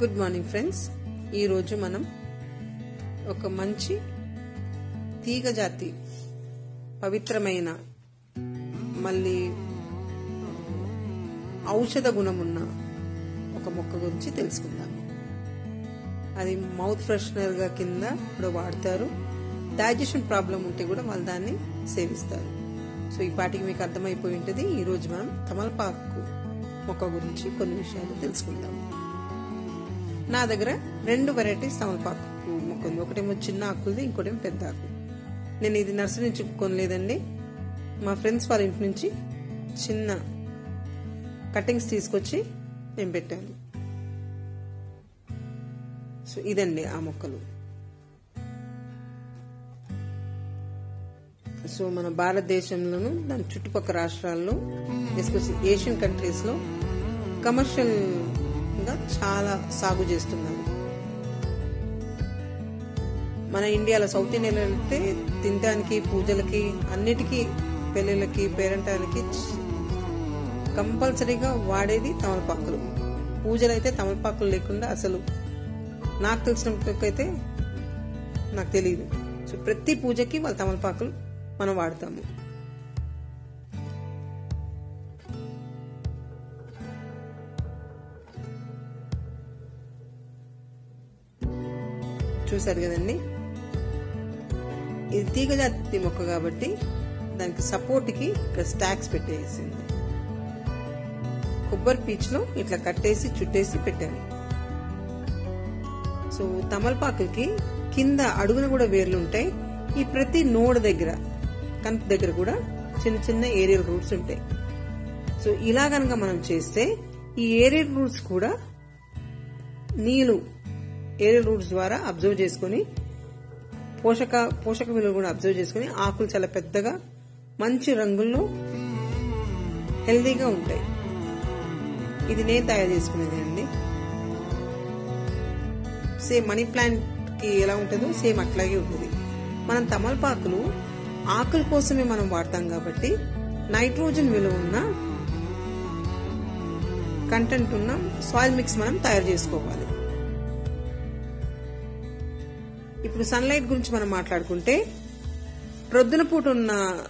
good morning friends ఈరోజు మనం ఒక మంచి తీగ జాతి పవిత్రమైన మళ్ళీ ఔషధ గుణమున్న ఒక మొక్క గురించి తెలుసుకుందాం అది మౌత్ ఫ్రెషనర్గా కింద ఇప్పుడు వాడతారు డైజెషన్ ప్రాబ్లం ఉంటే కూడా వాళ్ళు దాన్ని సేవిస్తారు సో ఈ పాటికి మీకు అర్థమైపోయి ఉంటుంది ఈరోజు మనం తమలపాకు మొక్క గురించి కొన్ని విషయాలు తెలుసుకుందాం నా దగ్గర రెండు వెరైటీస్ తమలపాకు మొక్క ఉంది ఒకటేమో చిన్న ఆకులది ఇంకోటేమో పెద్ద ఆకు నేను ఇది నర్సరీ నుంచి కొనలేదండి మా ఫ్రెండ్స్ వాళ్ళ ఇంటి నుంచి చిన్న కటింగ్స్ తీసుకొచ్చి నేను పెట్టాను సో ఇదండి ఆ మొక్కలు సో మన భారతదేశంలోను దాని చుట్టుపక్కల రాష్ట్రాల్లో ఎస్పెషల్ ఏషియన్ కంట్రీస్లో కమర్షియల్గా చాలా సాగు చేస్తున్నారు మన ఇండియాలో సౌత్ ఇండియాలో వెళ్తే తినడానికి పూజలకి అన్నిటికీ పెళ్ళిళ్ళకి పేరెంటాలకి కంపల్సరీగా వాడేది తమలపాకులు పూజలు అయితే తమలపాకులు లేకుండా అసలు నాకు తెలిసినప్పటికైతే నాకు తెలియదు సో ప్రతి పూజకి వాళ్ళ తమలపాకులు మనం వాడతాము చూసారు కదండి ఇది తీగ జాతి మొక్క కాబట్టి దానికి సపోర్ట్కి ఇక్కడ స్టాక్స్ పెట్టేసింది కొబ్బరి పీచులో ఇట్లా కట్టేసి చుట్టేసి పెట్టాను సో తమలపాకులకి కింద అడుగున కూడా వేర్లు ఉంటాయి ఈ ప్రతి నోడ్ దగ్గర కనుక దగ్గర కూడా చిన్న చిన్న ఏరియల్ రూట్స్ ఉంటాయి సో ఇలా కనుక మనం చేస్తే ఈ ఏరియల్ రూట్స్ కూడా నీళ్లు ఏరియల్ రూట్స్ ద్వారా అబ్జర్వ్ చేసుకుని పోషక పోషక విలువలు కూడా అబ్జర్వ్ చేసుకుని ఆకులు చాలా పెద్దగా మంచి రంగుల్లో హెల్దీగా ఉంటాయి ఇది నేను తయారు చేసుకునేది అండి సేమ్ మనీ ప్లాంట్ కి ఎలా ఉంటుందో సేమ్ అట్లాగే ఉంటుంది మనం తమలపాకులు ఆకుల కోసమే మనం వాడతాం కాబట్టి నైట్రోజన్ విలువ ఉన్న కంటెంట్ ఉన్న సాయిల్ మిక్స్ మనం తయారు చేసుకోవాలి ఇప్పుడు సన్లైట్ గురించి మనం మాట్లాడుకుంటే ప్రొద్దున పూట ఉన్న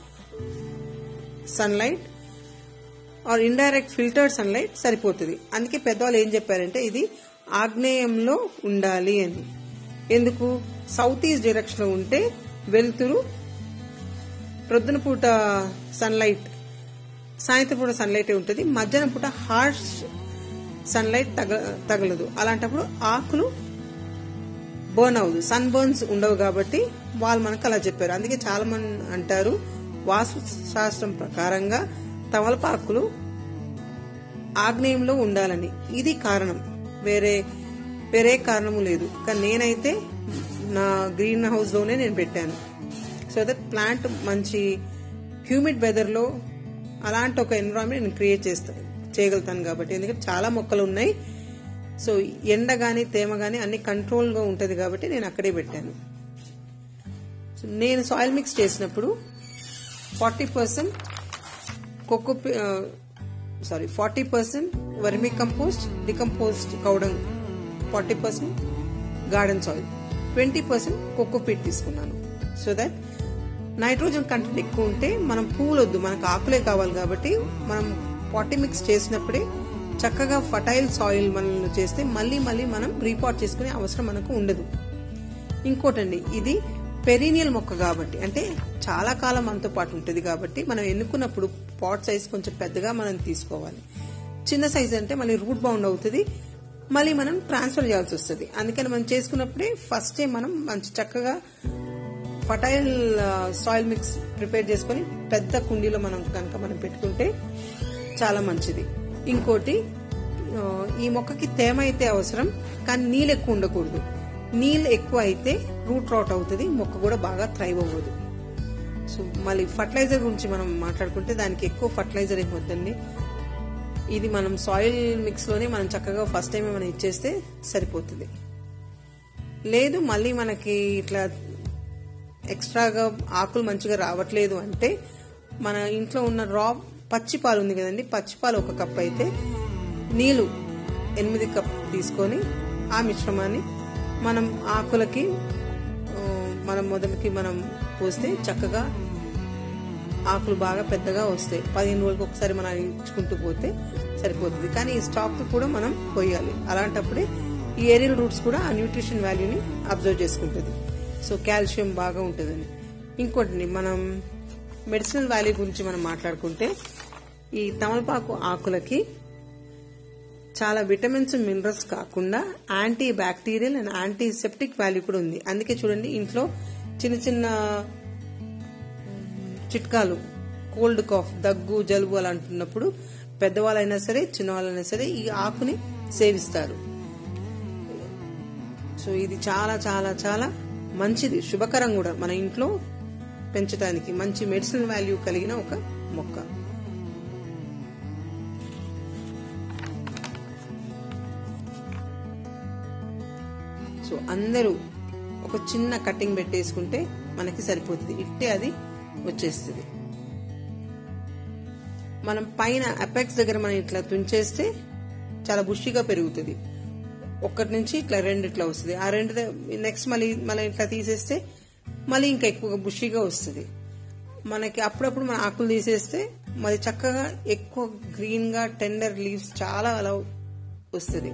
sunlight or indirect filtered sunlight సరిపోతుంది అందుకే పెద్దవాళ్ళు ఏం చెప్పారంటే ఇది ఆగ్నేయంలో ఉండాలి అని ఎందుకు సౌత్ ఈస్ట్ డైరెక్షన్ లో ఉంటే వెలుతురు ప్రొద్దున పూట సన్లైట్ సాయంత్రం పూట సన్లైట్ ఉంటుంది మధ్యాహ్నం పూట హార్ష్ సన్లైట్ తగ తగలదు అలాంటప్పుడు ఆకులు బర్న్ అవ్వదు సన్ బర్న్స్ ఉండవు కాబట్టి వాళ్ళు మనకు అలా చెప్పారు అందుకే చాలా మంది అంటారు వాస్తు శాస్త్రం ప్రకారంగా తమలపాకులు ఆగ్నేయంలో ఉండాలని ఇది కారణం వేరే వేరే కారణము లేదు కానీ నేనైతే నా గ్రీన్ హౌస్ లోనే నేను పెట్టాను సో దట్ ప్లాంట్ మంచి హ్యూమిడ్ వెదర్ లో అలాంటి ఒక ఎన్విరాన్మెంట్ నేను క్రియేట్ చేస్తాను చేయగలుగుతాను కాబట్టి ఎందుకంటే చాలా మొక్కలు ఉన్నాయి సో ఎండ గాని తేమ గాని అన్ని కంట్రోల్ గా ఉంటది కాబట్టి నేను అక్కడే పెట్టాను సో నేను సాయిల్ మిక్స్ చేసినప్పుడు forty percent coco sorry forty percent vermicompost decompost cowdung forty percent garden soil twenty percent cocopeat తీసుకున్నాను సో దట్ నైట్రోజన్ కంటెంట్ ఎక్కువ ఉంటే మనం పువ్వులు వద్దు మనకు ఆకులే కావాలి కాబట్టి మనం పాటీ మిక్స్ చేసినప్పుడే చక్కగా ఫటైల్ సాయిల్ మనల్ని చేస్తే మళ్ళీ మళ్ళీ మనం రీపాట్ చేసుకునే అవసరం మనకు ఉండదు ఇంకోటండి ఇది పెరీనియల్ మొక్క కాబట్టి అంటే చాలా కాలం మనతో పాటు ఉంటుంది కాబట్టి మనం ఎన్నుకున్నప్పుడు పాట్ సైజ్ కొంచెం పెద్దగా మనం తీసుకోవాలి చిన్న సైజ్ అంటే మళ్ళీ రూట్ బౌండ్ అవుతుంది మళ్ళీ మనం ట్రాన్స్ఫర్ చేయాల్సి వస్తుంది అందుకని మనం చేసుకున్నప్పుడే ఫస్ట్ మనం మంచి చక్కగా ఫటైల్ సాయిల్ మిక్స్ ప్రిపేర్ చేసుకుని పెద్ద కుండీలో మనం కనుక మనం పెట్టుకుంటే చాలా మంచిది ఇంకోటి ఈ మొక్కకి తేమ అయితే అవసరం కానీ నీళ్ళు ఎక్కువ ఉండకూడదు నీళ్ళు ఎక్కువ అయితే రూట్ రాట్ అవుతుంది మొక్క కూడా బాగా థ్రైవ్ అవ్వదు సో మళ్ళీ ఫర్టిలైజర్ గురించి మనం మాట్లాడుకుంటే దానికి ఎక్కువ ఫర్టిలైజర్ ఏమొద్దండి ఇది మనం సాయిల్ మిక్స్ లోనే మనం చక్కగా ఫస్ట్ టైం మనం ఇచ్చేస్తే సరిపోతుంది లేదు మళ్ళీ మనకి ఇట్లా ఎక్స్ట్రాగా ఆకులు మంచిగా రావట్లేదు అంటే మన ఇంట్లో ఉన్న రా పచ్చి పాలు ఉంది కదండి పచ్చి పాలు ఒక కప్ అయితే నీళ్లు ఎనిమిది కప్ తీసుకొని ఆ మిశ్రమాన్ని మనం ఆకులకి ఆ, మనం మొదలకి మనం పోస్తే చక్కగా ఆకులు బాగా పెద్దగా వస్తాయి పదిహేను రోజులకు ఒకసారి మనం ఇచ్చుకుంటూ పోతే సరిపోతుంది కానీ ఈ స్టాక్ కూడా మనం పోయాలి అలాంటప్పుడే ఈ ఏరియల్ రూట్స్ కూడా ఆ న్యూట్రిషన్ వాల్యూని అబ్జర్వ్ చేసుకుంటుంది సో కాల్షియం బాగా ఉంటుందని ఇంకోటి మనం మెడిసినల్ వాల్యూ గురించి మనం మాట్లాడుకుంటే ఈ తమలపాకు ఆకులకి చాలా విటమిన్స్ మినరల్స్ కాకుండా antibacterial and antiseptic value కూడా ఉంది అందుకే చూడండి ఇంట్లో చిన్న చిన్న చిట్కాలు కోల్డ్ కాఫ్ దగ్గు జలుబు అలా అంటున్నప్పుడు పెద్దవాళ్ళైనా సరే చిన్నవాళ్ళైనా సరే ఈ ఆకుని సేవిస్తారు సో ఇది చాలా చాలా చాలా మంచిది శుభకరం కూడా మన ఇంట్లో పెంచడానికి మంచి మెడిసిన్ వాల్యూ కలిగిన ఒక మొక్క సో అందరూ ఒక చిన్న కటింగ్ పెట్టేసుకుంటే మనకి సరిపోతుంది ఇట్టే అది వచ్చేస్తుంది మనం పైన అపెక్స్ దగ్గర మనం ఇట్లా తుంచేస్తే చాలా బుషిగా పెరుగుతుంది ఒక్కటి నుంచి ఇట్లా రెండు ఇట్లా వస్తుంది ఆ రెండు నెక్స్ట్ మళ్ళీ మళ్ళీ ఇట్లా తీసేస్తే మళ్ళీ ఇంకా ఎక్కువగా బుషిగా వస్తుంది మనకి అప్పుడప్పుడు మన ఆకులు తీసేస్తే మరి చక్కగా ఎక్కువ గ్రీన్ గా టెండర్ లీవ్స్ చాలా అలా వస్తుంది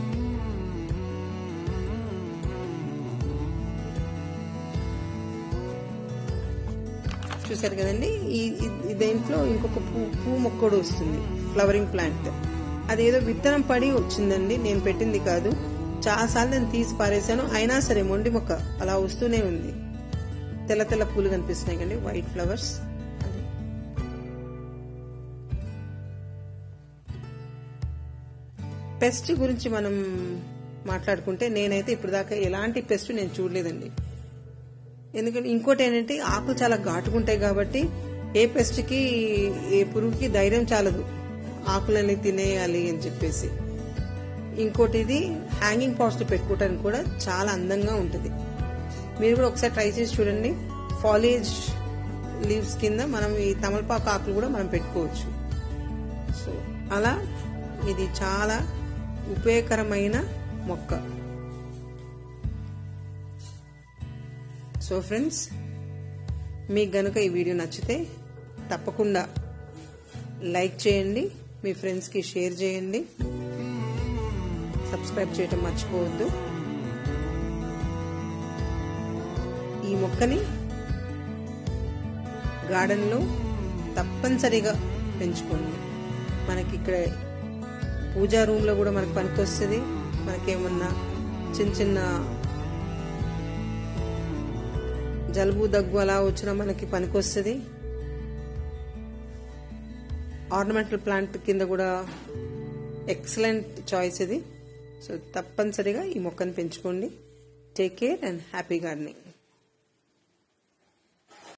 చూసారు కదండి ఈ ఈ దేంట్లో ఇంకొక పూ పూ మొక్క కూడా వస్తుంది ఫ్లవరింగ్ ప్లాంట్ అదేదో విత్తనం పడి వచ్చిందండి నేను పెట్టింది కాదు చాలాసార్లు నేను తీసి పారేశాను అయినా సరే మొండి మొక్క అలా వస్తూనే ఉంది తెల్ల తెల్ల పూలు కనిపిస్తున్నాయి కండి వైట్ ఫ్లవర్స్ పెస్ట్ గురించి మనం మాట్లాడుకుంటే నేనైతే ఇప్పుడు దాకా ఎలాంటి పెస్ట్ నేను చూడలేదండి ఎందుకంటే ఇంకోటి ఏంటంటే ఆకులు చాలా ఘాటుకుంటాయి కాబట్టి ఏ పెస్ట్కి ఏ పురుగుకి ధైర్యం చాలదు ఆకులని తినేయాలి అని చెప్పేసి ఇంకోటి ఇది హ్యాంగింగ్ పాట్స్ పెట్టుకోవడానికి కూడా చాలా అందంగా ఉంటుంది మీరు కూడా ఒకసారి ట్రై చేసి చూడండి ఫాలేజ్ లీవ్స్ కింద మనం ఈ తమలపాకు ఆకులు కూడా మనం పెట్టుకోవచ్చు సో అలా ఇది చాలా ఉపయోగకరమైన మొక్క సో ఫ్రెండ్స్ మీకు గనుక ఈ వీడియో నచ్చితే తప్పకుండా లైక్ చేయండి మీ ఫ్రెండ్స్కి షేర్ చేయండి సబ్స్క్రైబ్ చేయటం మర్చిపోవద్దు ఈ మొక్కని గార్డెన్లో తప్పనిసరిగా పెంచుకోండి మనకి ఇక్కడ పూజా రూమ్లో కూడా మనకు పనికొస్తుంది మనకేమన్నా చిన్న చిన్న జలుబు దగ్గు అలా వచ్చినా మనకి పనికొస్తుంది ఆర్నమెంటల్ ప్లాంట్ కింద కూడా ఎక్సలెంట్ చాయిస్ ఇది సో తప్పనిసరిగా ఈ మొక్కను పెంచుకోండి take care and happy gardening